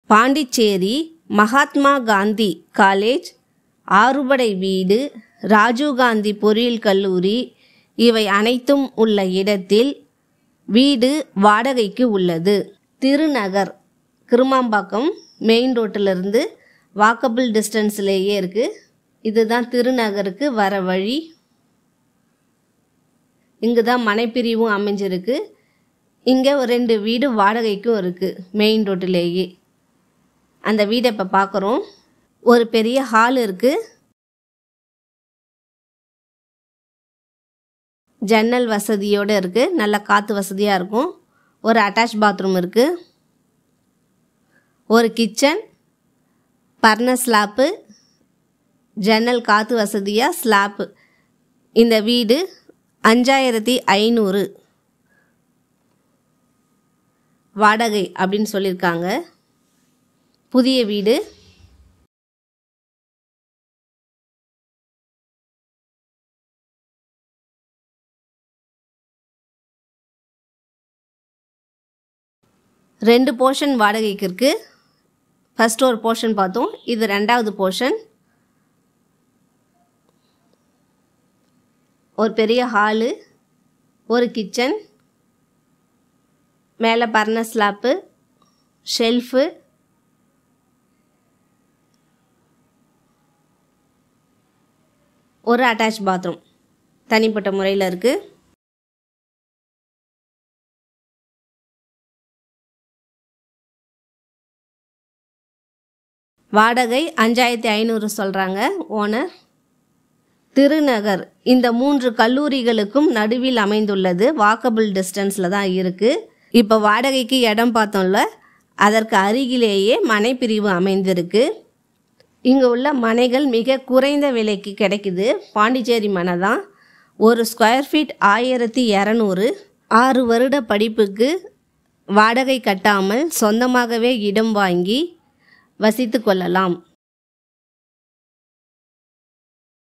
Pondicherry Mahatma Gandhi college ஆறுபடை வீடு ராஜீவ்காந்தி பொறியியல் கல்லூரி இவை அனைத்தும் உள்ள இடத்தில் வீடு வாடகைக்கு உள்ளது திருநகர் கிருமாம்பாக்கம் மெயின் ரோட்டிலிருந்து வாக்கபிள் டிஸ்டன்ஸ்லேயே இருக்குது இதுதான் திருநகருக்கு வர வழி இங்கு தான் மனைப்பிரிவும் அமைஞ்சிருக்கு இங்கே ஒரு ரெண்டு வீடு வாடகைக்கும் இருக்குது மெயின் ரோட்டிலேயே அந்த வீடை இப்போ பார்க்குறோம் ஒரு பெரிய ஹால் இருக்குது ஜன்னல் வசதியோடு இருக்குது நல்ல காற்று வசதியாக இருக்கும் ஒரு அட்டாச் பாத்ரூம் இருக்குது ஒரு கிச்சன் பர்ன ஸ்லாப்பு ஜன்னல் காற்று வசதியாக ஸ்லாப்பு இந்த வீடு அஞ்சாயிரத்தி ஐநூறு வாடகை அப்படின்னு சொல்லியிருக்காங்க புதிய வீடு ரெண்டு போர்ஷன் வாடகைக்கு இருக்குது ஃபஸ்ட் ஒரு போர்ஷன் பார்த்தோம் இது ரெண்டாவது போர்ஷன் ஒரு பெரிய ஹாலு ஒரு கிச்சன் மேலே பர்ன ஸ்லாப்பு ஷெல்ஃபு ஒரு அட்டாச் பாத்ரூம் தனிப்பட்ட முறையில் இருக்குது வாடகை அஞ்சாயிரத்தி ஐநூறு சொல்கிறாங்க ஓனர் திருநகர் இந்த மூன்று கல்லூரிகளுக்கும் நடுவில் அமைந்துள்ளது வாக்கபிள் டிஸ்டன்ஸில் தான் இருக்குது இப்போ வாடகைக்கு இடம் பார்த்தோம்ல அதற்கு அருகிலேயே மனைப்பிரிவு அமைந்திருக்கு இங்கே உள்ள மனைகள் மிக குறைந்த விலைக்கு கிடைக்குது பாண்டிச்சேரி மனை தான் ஒரு ஸ்கொயர் ஃபீட் ஆயிரத்தி இரநூறு ஆறு வருட படிப்புக்கு வாடகை கட்டாமல் சொந்தமாகவே இடம் வாங்கி வசித்து கொள்ளலாம்